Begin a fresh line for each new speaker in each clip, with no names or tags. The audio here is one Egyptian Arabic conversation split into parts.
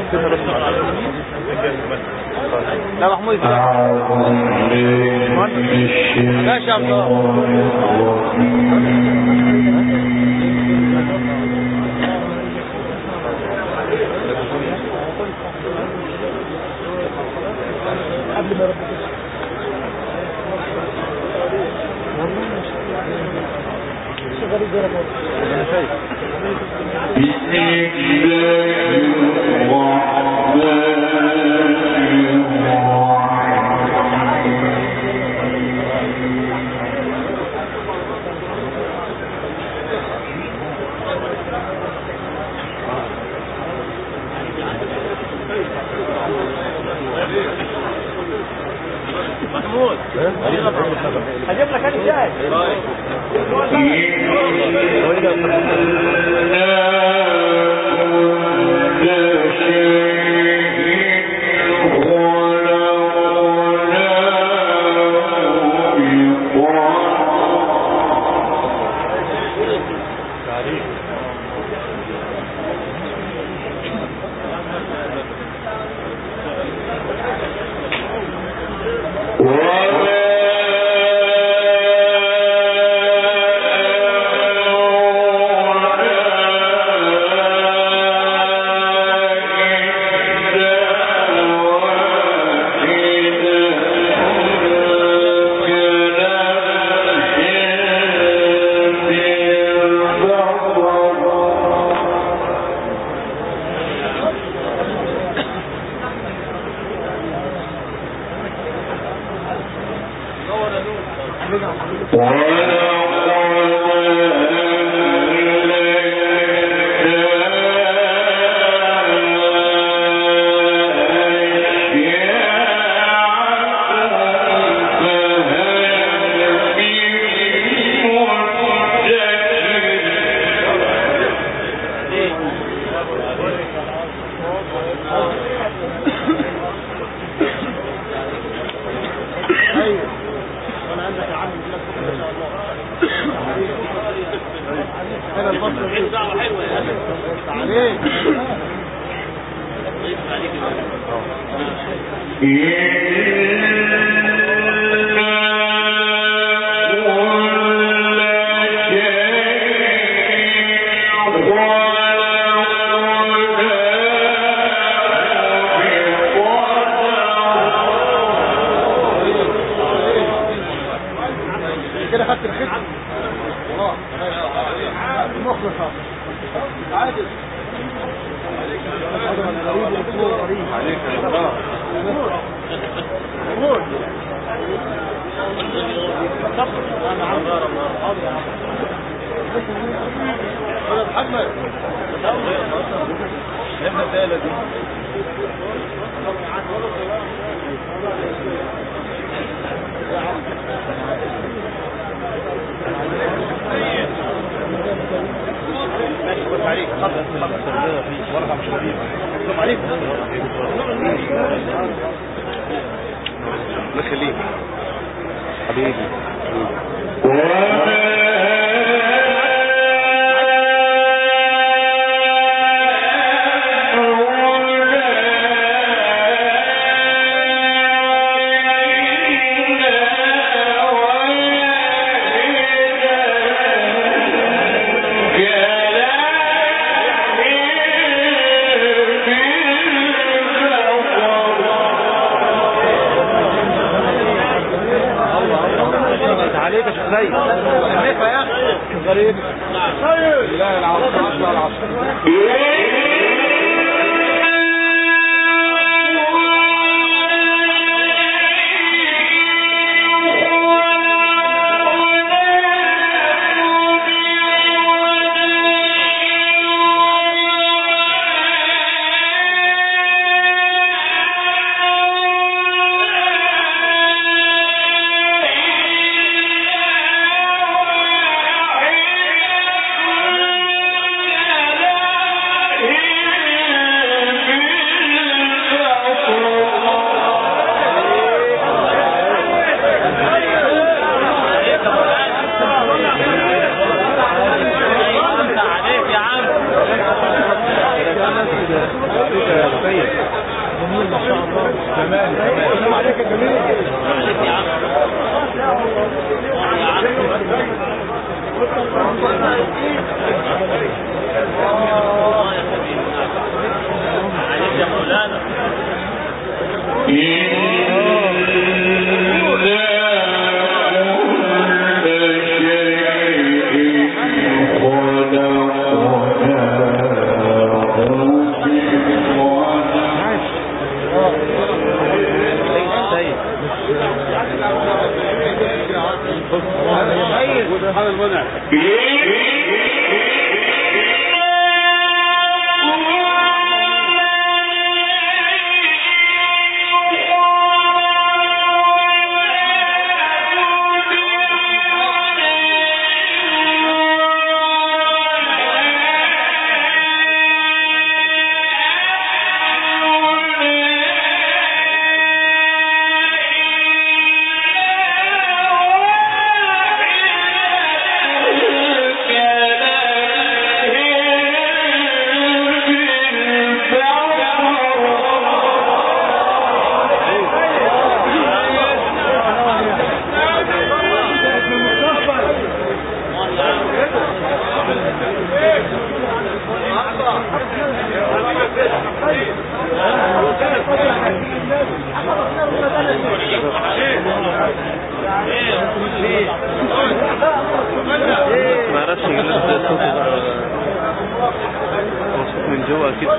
لا محمود ما شاء الله قبل ما ربنا
بسم الله
هجيب لك انا شاي كده خدت الختم الله مخلص عادل
عليك يا الله
محمد
نبدا الثالث دي عليك خطر خطر ورقه مش غريبه عليك الله يخليك حبيبي عليك يا شيخ زيد
يا اخي
غريب لا العصر اطلع العصر
Thank you.
السلام عليك يا جميل
عليك يا مولانا
سبحان المنعم
ما اعرفش يجيب له ازاي صوته بقى هو صوت من جوه اكيد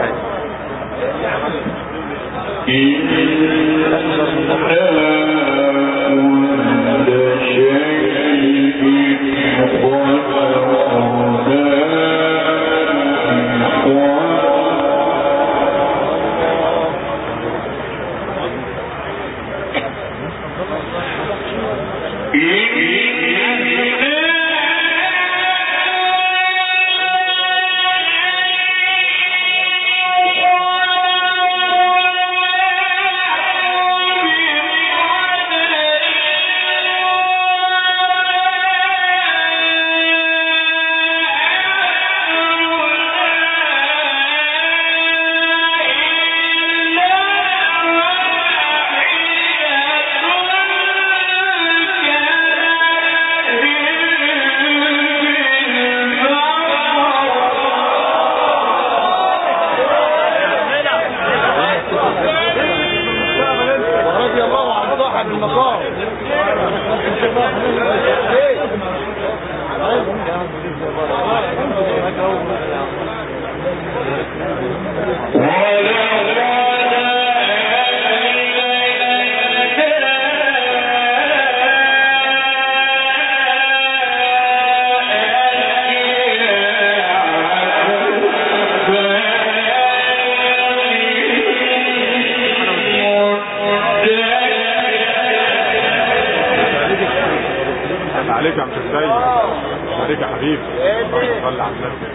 ورضي الله عن صاحب المقام
عليك يا عم السيد عليك يا حبيبي صلي على النبي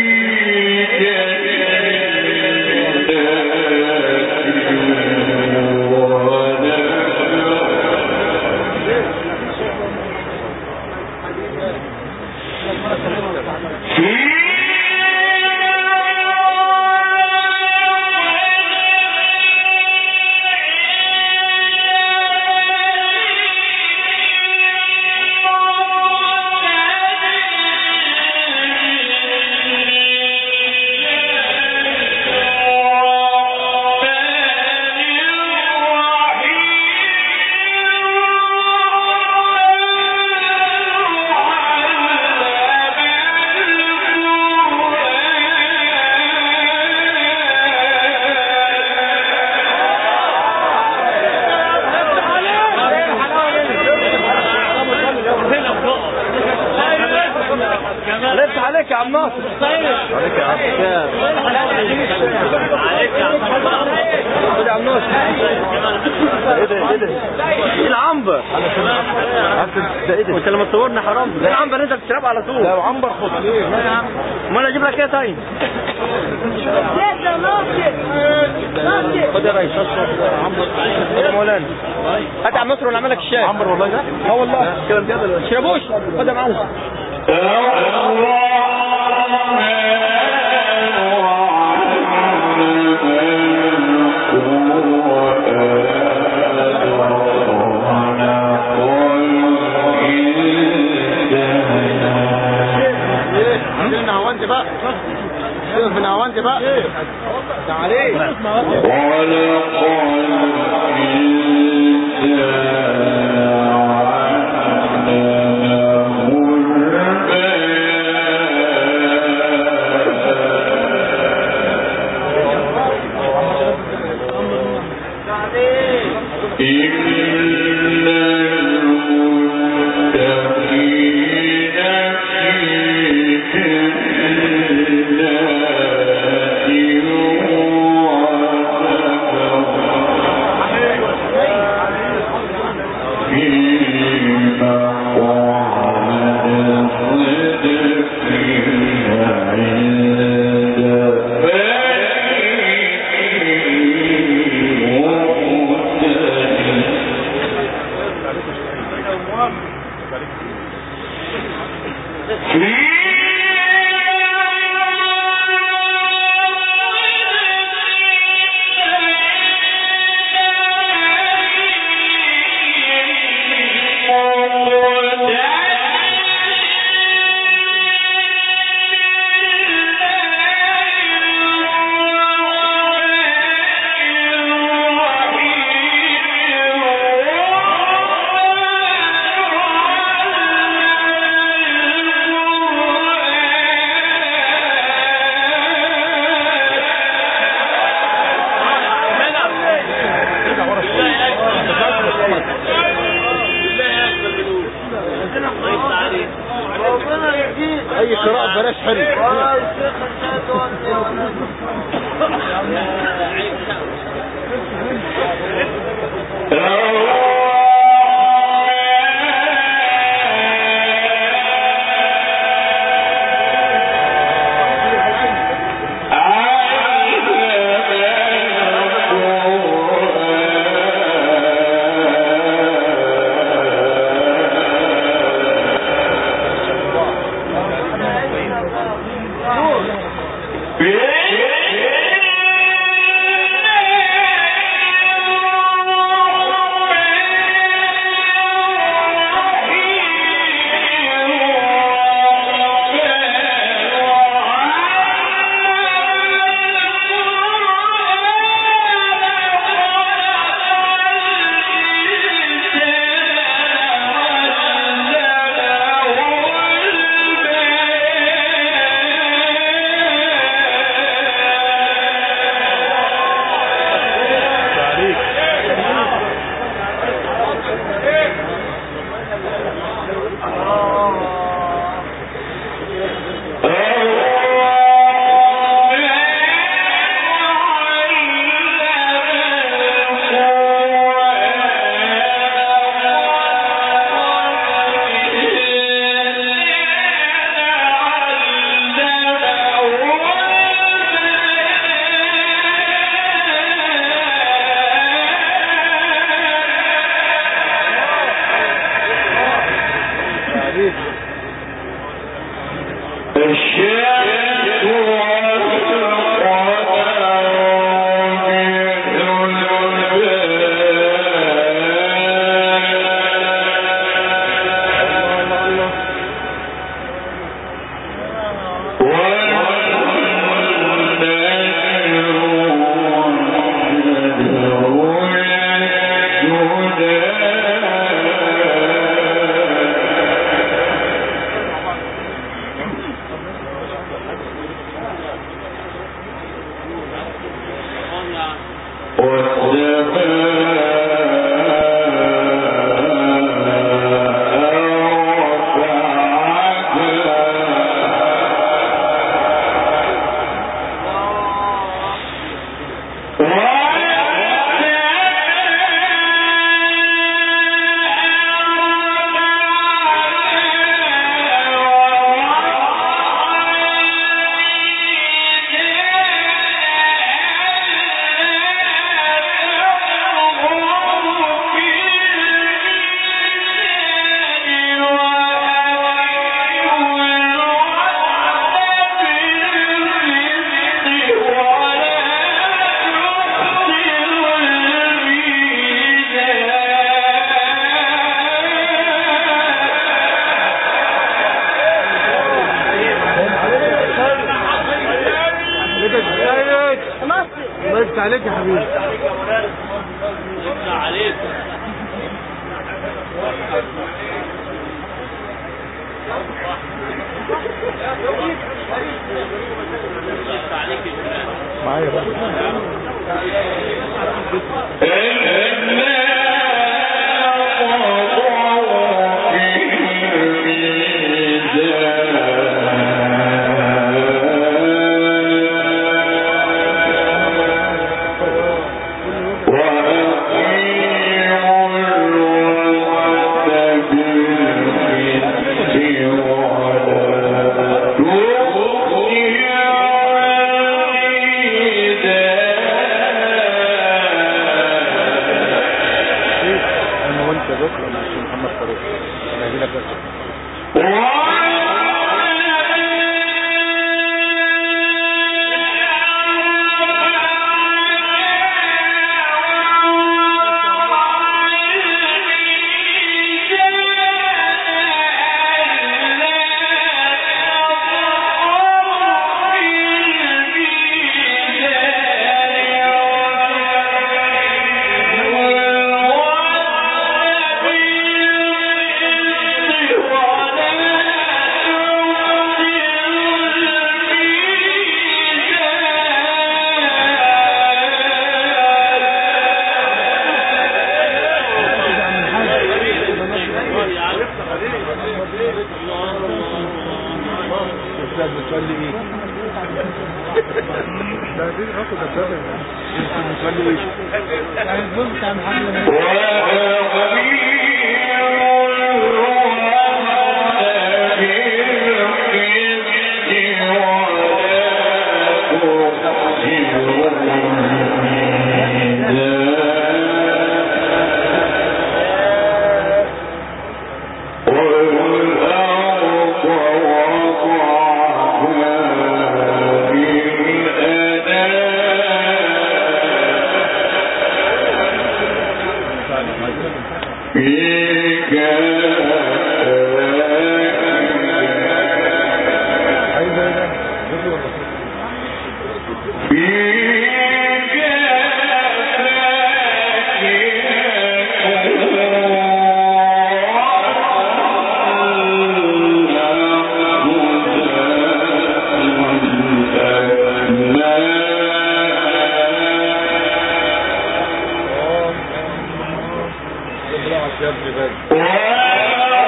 إن
عليك يا عم خد يا عم نوش ايه ده ايه ده ايه العنبر ده ايه ده وانت لما تصورنا حرام ده العنبر انت بتشربه على طول
ده عنبر خد ليه
ما انا اجيب لك ايه طيب خد يا ريس خد يا مولانا هات يا عم مصر ونعمل لك الشاي
عنبر والله ده
اه والله كلام بجد ولا تشربوش خد يا معلم
عندنا نهاوند بقى سيبك من نهاوند بقى ده عليك اي قراءة بلاش حلو
Yeah.
وقفت عليك يا حبيبي معايا بقى انا وانت بكره مش محمد فاروق انا هجي لك بس استاذ بتصلي ايه؟ لا دي اخد الدرجه انت بتصلي ايه؟ عايز بتاع محمد عايز ايه ده؟ فيديو ولا صوت؟ ربنا عافيك يا ابني بس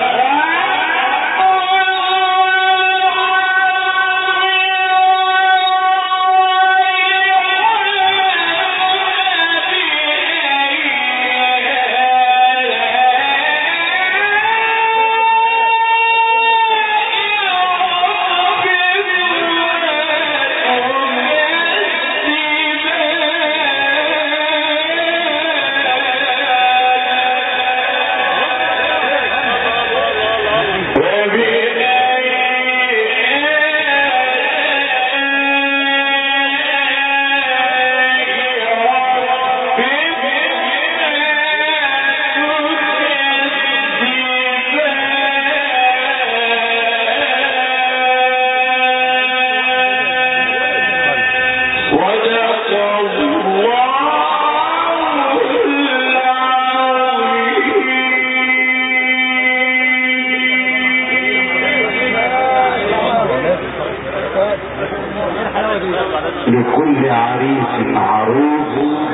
لكل عريس عروس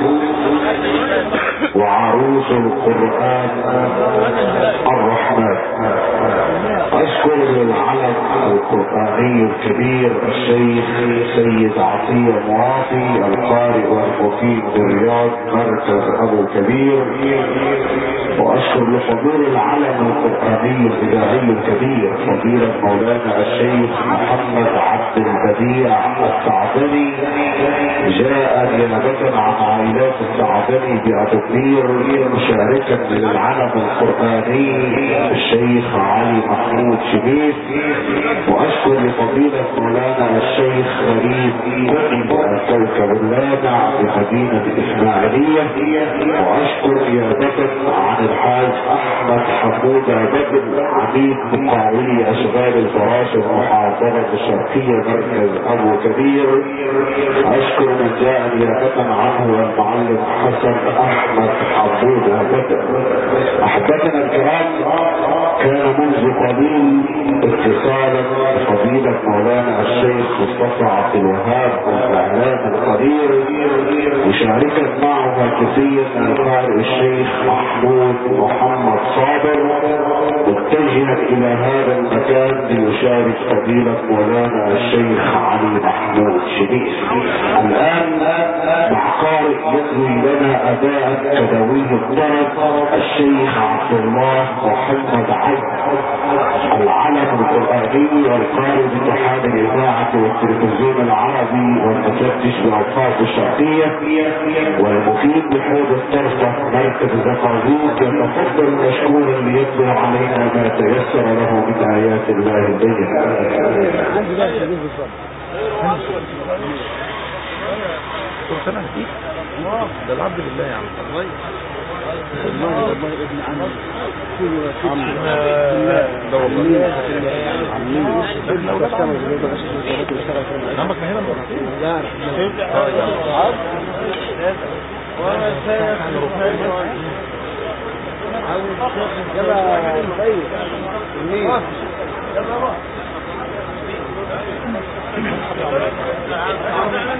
وعروس القرآن الرحمن أشكر للعلم القرآني الكبير الشيخ سيد عطية معاطي القارئ والمقيم بالرياض مركز أبو كبير وأشكر لفضيل العلم القرآني الإذاعي الكبير فضيلة مولانا الشيخ محمد عبد البديع السعدني جاء نيابة عن عائلات السعدني بأبوكبير مشاركا للعلم القرآني الشيخ علي محمود شبيب وأشكر لفضيلة مولانا الشيخ غريب الكوكب اللامع بمدينة الإسماعيلية وأشكر نيابة عن الحاج أحمد حمودة بدر عميد مقاولي أشغال الفراش المحافظة الشرقية مركز أبو كبير أشكر من جاء نيابة عنه المعلم حسن أحمد حمودة بدر أحبتنا الكرام كان منذ قليل اتصالا بفضيلة مولانا الشيخ مصطفى عبد الوهاب والاعلام القدير مشاركا معه هاتفيا القارئ الشيخ محمود محمد صابر متجها الى هذا المكان ليشارك فضيلة مولانا الشيخ علي محمود شريف الان مع قارئ يتلو لنا اداء كدوي الطرب الشيخ عبد الله محمد عبد العلم القرآني والقارئ باتحاد الإذاعة والتلفزيون العربي والمفتش بأوقاف الشرقية والمفيد بحوض الطرفة مركز زقازيق يتفضل مشكورا ليتلو علينا ما تيسر له من آيات الله البينة
عندي بقى تجيب الصبر
كل سنة فيك ده العبد لله يا عم الله
والله والله ابن عمي كل عم
ده والله
عمي ابن اولاد عمي
عمك هنا مرتين
لا يلا طيب